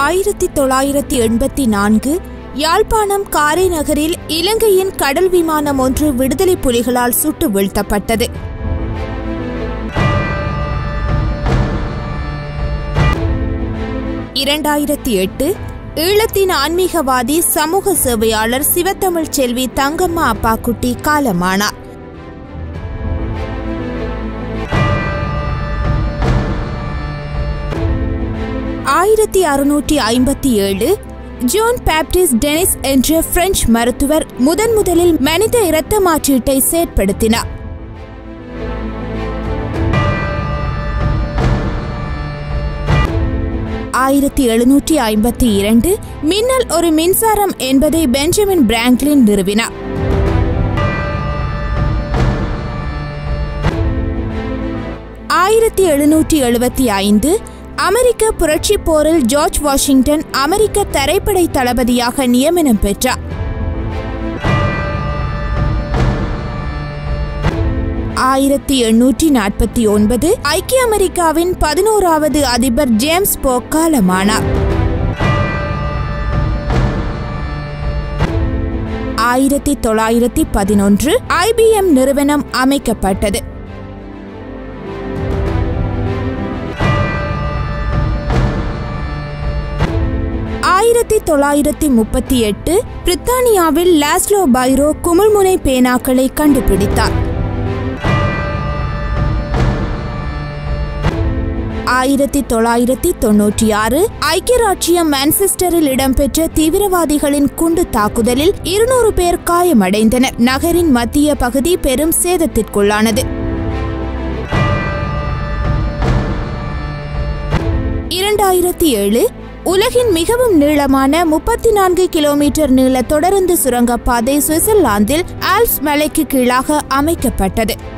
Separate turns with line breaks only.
ஆயிரத்தி தொள்ளாயிரத்தி எண்பத்தி நான்கு யாழ்ப்பாணம் காரை நகரில் இலங்கையின் கடல் விமானம் ஒன்று விடுதலை புலிகளால் சுட்டு வீழ்த்தப்பட்டது இரண்டாயிரத்தி எட்டு ஈழத்தின் ஆன்மீகவாதி சமூக சேவையாளர் சிவத்தமிழ் செல்வி தங்கம்மா அப்பாக்குட்டி காலமானார் ஆயிரத்தி அறுநூற்றி ஐம்பத்தி ஏழு ஜோன் பேப்டிஸ் டெனிஸ் என்ற பிரெஞ்சு மருத்துவர் முதன் முதலில் மனித இரத்த மாற்றீட்டை செயற்படுத்தினார் ஆயிரத்தி எழுநூற்றி ஐம்பத்தி இரண்டு மின்னல் ஒரு மின்சாரம் என்பதை பெஞ்சமின் பிராங்க்லின் நிறுவினார் ஆயிரத்தி எழுநூற்றி எழுபத்தி ஐந்து அமெரிக்க புரட்சிப் போரில் ஜார்ஜ் வாஷிங்டன் அமெரிக்க தரைப்படை தளபதியாக நியமனம் பெற்றார் ஆயிரத்தி எண்ணூற்றி நாற்பத்தி ஒன்பது ஐக்கிய அமெரிக்காவின் பதினோராவது அதிபர் ஜேம்ஸ் போக் காலமானார் ஆயிரத்தி தொள்ளாயிரத்தி பதினொன்று ஐபிஎம் நிறுவனம் அமைக்கப்பட்டது ஆயிரத்தி தொள்ளாயிரத்தி முப்பத்தி எட்டு பிரித்தானியாவில் லாஸ்லோ பைரோ குமிழ்முனை பேனாக்களை கண்டுபிடித்தார் ஆயிரத்தி தொள்ளாயிரத்தி தொன்னூற்றி ஆறு ஐக்கிய ராச்சியம் மான்செஸ்டரில் இடம்பெற்ற தீவிரவாதிகளின் குண்டு தாக்குதலில் இருநூறு பேர் காயமடைந்தனர் நகரின் மத்திய பகுதி பெரும் சேதத்திற்குள்ளானது இரண்டாயிரத்தி ஏழு உலகின் மிகவும் நீளமான முப்பத்தி நான்கு கிலோமீட்டர் நீள தொடருந்து சுரங்கப்பாதை சுவிட்சர்லாந்தில் ஆல்ப்ஸ் மலைக்கு கீழாக அமைக்கப்பட்டது